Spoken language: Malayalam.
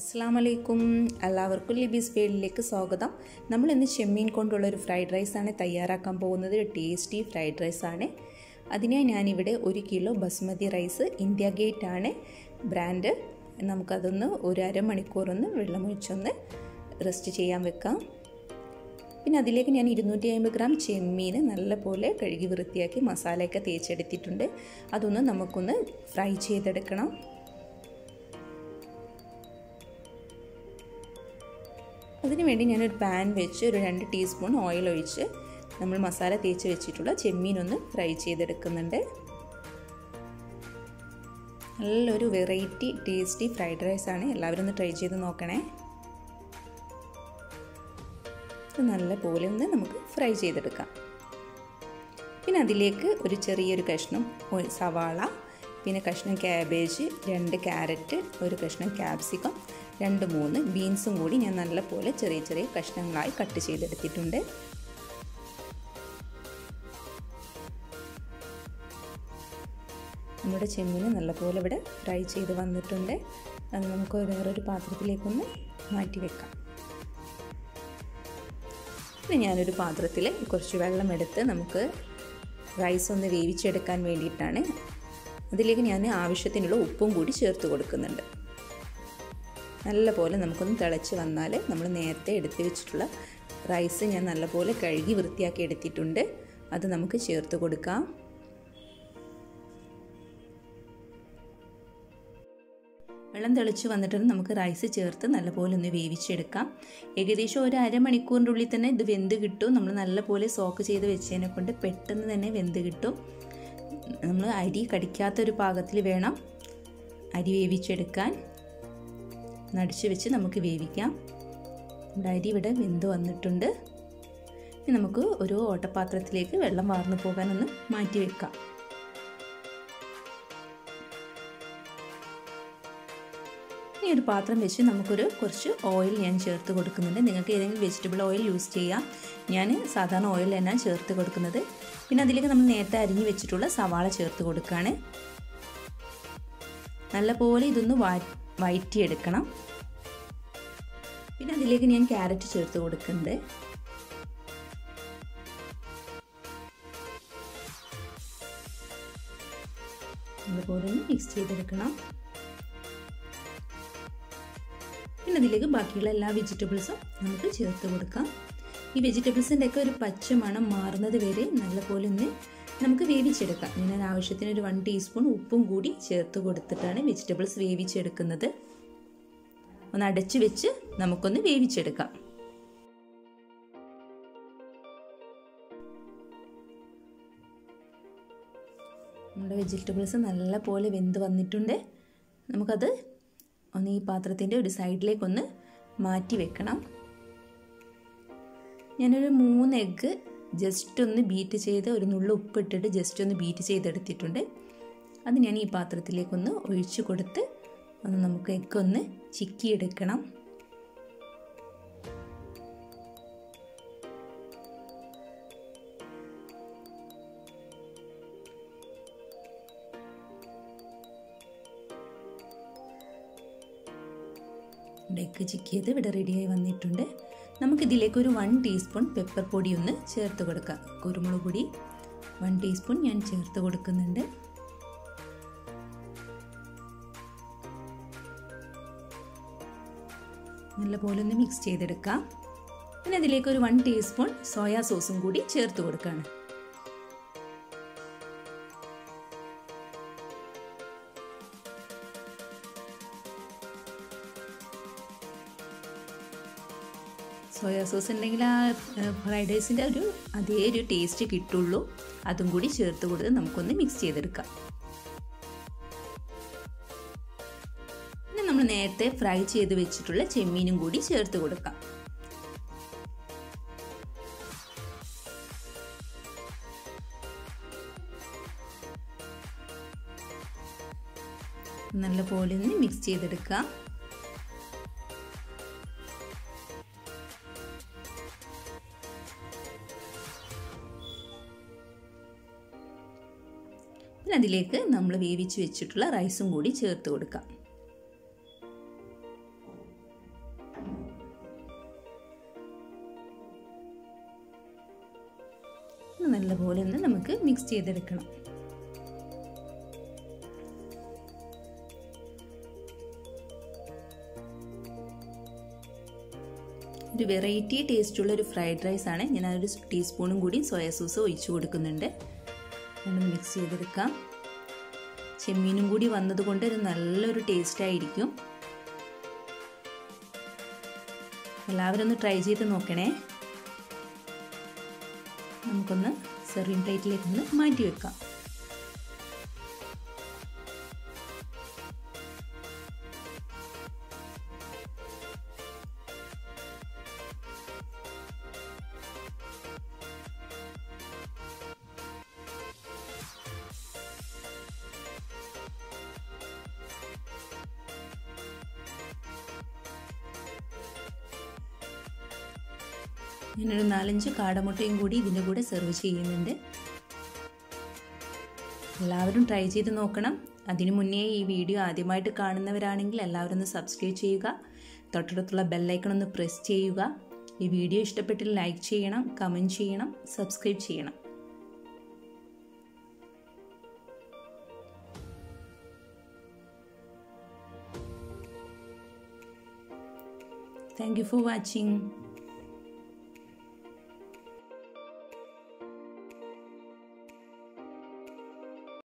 അസ്സാം വലൈക്കും എല്ലാവർക്കും ലിബീസ് വേൾഡിലേക്ക് സ്വാഗതം നമ്മൾ ഇന്ന് ചെമ്മീൻ കൊണ്ടുള്ള ഒരു ഫ്രൈഡ് റൈസാണ് തയ്യാറാക്കാൻ പോകുന്നത് ഒരു ടേസ്റ്റി ഫ്രൈഡ് റൈസാണ് അതിനായി ഞാനിവിടെ ഒരു kilo basmati rice India Gate ആണ് ബ്രാൻഡ് നമുക്കതൊന്ന് ഒരു അരമണിക്കൂറൊന്ന് വെള്ളമൊഴിച്ചൊന്ന് റെസ്റ്റ് ചെയ്യാൻ വെക്കാം പിന്നെ അതിലേക്ക് ഞാൻ ഇരുന്നൂറ്റി അമ്പത് ഗ്രാം ചെമ്മീൻ നല്ലപോലെ കഴുകി വൃത്തിയാക്കി മസാലയൊക്കെ തേച്ചെടുത്തിട്ടുണ്ട് അതൊന്ന് നമുക്കൊന്ന് ഫ്രൈ ചെയ്തെടുക്കണം അതിന് വേണ്ടി ഞാനൊരു പാൻ വെച്ച് ഒരു രണ്ട് ടീസ്പൂൺ ഓയിൽ ഒഴിച്ച് നമ്മൾ മസാല തേച്ച് വെച്ചിട്ടുള്ള ചെമ്മീനൊന്ന് ഫ്രൈ ചെയ്തെടുക്കുന്നുണ്ട് നല്ലൊരു വെറൈറ്റി ടേസ്റ്റി ഫ്രൈഡ് റൈസാണ് എല്ലാവരും ഒന്ന് ട്രൈ ചെയ്ത് നോക്കണേ ഇത് നല്ല പോലെ ഒന്ന് നമുക്ക് ഫ്രൈ ചെയ്തെടുക്കാം പിന്നെ അതിലേക്ക് ഒരു ചെറിയൊരു കഷ്ണം സവാള പിന്നെ കഷ്ണം ക്യാബേജ് രണ്ട് ക്യാരറ്റ് ഒരു കഷ്ണം ക്യാപ്സിക്കം രണ്ട് മൂന്ന് ബീൻസും കൂടി ഞാൻ നല്ലപോലെ ചെറിയ ചെറിയ കഷ്ണങ്ങളായി കട്ട് ചെയ്തെടുത്തിട്ടുണ്ട് നമ്മുടെ ചെമ്മീൻ നല്ലപോലെ ഇവിടെ ഫ്രൈ ചെയ്ത് വന്നിട്ടുണ്ട് അത് നമുക്ക് വേറൊരു പാത്രത്തിലേക്കൊന്ന് മാറ്റി വെക്കാം പിന്നെ ഞാനൊരു പാത്രത്തിൽ കുറച്ച് വെള്ളം എടുത്ത് നമുക്ക് റൈസ് ഒന്ന് വേവിച്ചെടുക്കാൻ വേണ്ടിയിട്ടാണ് അതിലേക്ക് ഞാൻ ആവശ്യത്തിനുള്ള ഉപ്പും കൂടി ചേർത്ത് കൊടുക്കുന്നുണ്ട് നല്ലപോലെ നമുക്കൊന്ന് തിളച്ച് വന്നാൽ നമ്മൾ നേരത്തെ എടുത്ത് വെച്ചിട്ടുള്ള റൈസ് ഞാൻ നല്ലപോലെ കഴുകി വൃത്തിയാക്കി എടുത്തിട്ടുണ്ട് അത് നമുക്ക് ചേർത്ത് കൊടുക്കാം വെള്ളം തെളിച്ച് വന്നിട്ട് നമുക്ക് റൈസ് ചേർത്ത് നല്ലപോലെ ഒന്ന് വേവിച്ചെടുക്കാം ഏകദേശം ഒരു അരമണിക്കൂറിൻ്റെ ഉള്ളിൽ തന്നെ ഇത് വെന്ത് കിട്ടും നമ്മൾ നല്ലപോലെ സോക്ക് ചെയ്ത് വെച്ചതിനെ കൊണ്ട് പെട്ടെന്ന് തന്നെ വെന്ത് കിട്ടും നമ്മൾ അരി കടിക്കാത്തൊരു പാകത്തിൽ വേണം അരി വേവിച്ചെടുക്കാൻ നടിച്ച് വെച്ച് നമുക്ക് വേവിക്കാം നമ്മുടെ അരി ഇവിടെ വെന്ത് വന്നിട്ടുണ്ട് ഇനി നമുക്ക് ഒരു ഓട്ടപാത്രത്തിലേക്ക് വെള്ളം വാർന്നു പോകാനൊന്ന് മാറ്റി വെക്കാം ഇനി ഒരു പാത്രം വെച്ച് നമുക്കൊരു കുറച്ച് ഓയിൽ ഞാൻ ചേർത്ത് കൊടുക്കുന്നുണ്ട് നിങ്ങൾക്ക് ഏതെങ്കിലും വെജിറ്റബിൾ ഓയിൽ യൂസ് ചെയ്യാം ഞാൻ സാധാരണ ഓയിൽ തന്നെ ചേർത്ത് കൊടുക്കുന്നത് പിന്നെ അതിലേക്ക് നമ്മൾ നേരത്തെ അരിഞ്ഞു വെച്ചിട്ടുള്ള സവാള ചേർത്ത് കൊടുക്കുകയാണ് നല്ലപോലെ ഇതൊന്ന് വയറ്റിയെടുക്കണം പിന്നെ അതിലേക്ക് ഞാൻ ക്യാരറ്റ് ചേർത്ത് കൊടുക്കുന്നുണ്ട് നല്ലപോലെ ഒന്ന് മിക്സ് ചെയ്തെടുക്കണം പിന്നെ അതിലേക്ക് ബാക്കിയുള്ള എല്ലാ വെജിറ്റബിൾസും നമുക്ക് ചേർത്ത് കൊടുക്കാം ഈ വെജിറ്റബിൾസിൻ്റെ ഒക്കെ ഒരു പച്ച മണം മാറുന്നത് വരെ നല്ലപോലെ ഒന്ന് നമുക്ക് വേവിച്ചെടുക്കാം ഞാൻ ആവശ്യത്തിന് ഒരു വൺ ടീസ്പൂൺ ഉപ്പും കൂടി ചേർത്ത് കൊടുത്തിട്ടാണ് വെജിറ്റബിൾസ് വേവിച്ചെടുക്കുന്നത് ഒന്ന് അടച്ചു വെച്ച് നമുക്കൊന്ന് വേവിച്ചെടുക്കാം നമ്മുടെ വെജിറ്റബിൾസ് നല്ല പോലെ വെന്ത് വന്നിട്ടുണ്ട് നമുക്കത് ഒന്ന് ഈ പാത്രത്തിൻ്റെ ഒരു സൈഡിലേക്കൊന്ന് മാറ്റി വെക്കണം ഞാനൊരു മൂന്ന് എഗ്ഗ് ജസ്റ്റ് ഒന്ന് ബീറ്റ് ചെയ്ത് ഒരു നുള്ളു ഉപ്പിട്ടിട്ട് ജസ്റ്റ് ഒന്ന് ബീറ്റ് ചെയ്തെടുത്തിട്ടുണ്ട് അത് ഞാൻ ഈ പാത്രത്തിലേക്കൊന്ന് ഒഴിച്ചു കൊടുത്ത് ഒന്ന് നമുക്ക് എഗ്ഗ് ഒന്ന് ചിക്കിയെടുക്കണം എഗ്ഗ് ചിക്കിയത് ഇവിടെ റെഡിയായി വന്നിട്ടുണ്ട് നമുക്കിതിലേക്ക് ഒരു വൺ ടീസ്പൂൺ പെപ്പർ പൊടി ഒന്ന് ചേർത്ത് കൊടുക്കാം കുരുമുളക് പൊടി വൺ ടീസ്പൂൺ ഞാൻ ചേർത്ത് കൊടുക്കുന്നുണ്ട് നല്ലപോലെ ഒന്ന് മിക്സ് ചെയ്തെടുക്കാം പിന്നെ അതിലേക്ക് ഒരു വൺ ടീസ്പൂൺ സോയാ സോസും കൂടി ചേർത്ത് കൊടുക്കുകയാണ് സോയാ സോസ് ഉണ്ടെങ്കിൽ ആ ഫ്രൈഡ് റൈസിൻ്റെ ഒരു അതേ ഒരു ടേസ്റ്റ് കിട്ടുള്ളൂ അതും കൂടി ചേർത്ത് കൊടുത്ത് നമുക്കൊന്ന് മിക്സ് ചെയ്തെടുക്കാം പിന്നെ നമ്മൾ നേരത്തെ ഫ്രൈ ചെയ്ത് വെച്ചിട്ടുള്ള ചെമ്മീനും കൂടി ചേർത്ത് കൊടുക്കാം നല്ല പോലെ ഒന്ന് മിക്സ് ചെയ്തെടുക്കാം പിന്നെ അതിലേക്ക് നമ്മൾ വേവിച്ച് വെച്ചിട്ടുള്ള റൈസും കൂടി ചേർത്ത് കൊടുക്കാം നല്ലപോലെ ഒന്ന് നമുക്ക് മിക്സ് ചെയ്തെടുക്കണം ഒരു വെറൈറ്റി ടേസ്റ്റുള്ള ഒരു ഫ്രൈഡ് റൈസ് ആണ് ഞാൻ അതൊരു ടീസ്പൂണും കൂടി സോയാ സോസ് ഒഴിച്ചു കൊടുക്കുന്നുണ്ട് ഒന്ന് മിക്സ് ചെയ്തെടുക്കാം ചെമ്മീനും കൂടി വന്നതുകൊണ്ട് ഒരു നല്ലൊരു ടേസ്റ്റ് ആയിരിക്കും എല്ലാവരും ഒന്ന് ട്രൈ ചെയ്ത് നോക്കണേ നമുക്കൊന്ന് സെർവിങ് പ്ലേറ്റിലേക്ക് ഒന്ന് മാറ്റി വെക്കാം ഞാനൊരു നാലഞ്ച് കാടമുട്ടയും കൂടി ഇതിൻ്റെ കൂടെ സെർവ് ചെയ്യുന്നുണ്ട് എല്ലാവരും ട്രൈ ചെയ്ത് നോക്കണം അതിനു മുന്നേ ഈ വീഡിയോ ആദ്യമായിട്ട് കാണുന്നവരാണെങ്കിൽ എല്ലാവരും ഒന്ന് സബ്സ്ക്രൈബ് ചെയ്യുക തൊട്ടടുത്തുള്ള ബെല്ലൈക്കൺ ഒന്ന് പ്രസ് ചെയ്യുക ഈ വീഡിയോ ഇഷ്ടപ്പെട്ടിൽ ലൈക്ക് ചെയ്യണം കമൻറ്റ് ചെയ്യണം സബ്സ്ക്രൈബ് ചെയ്യണം താങ്ക് യു ഫോർ വാച്ചിങ്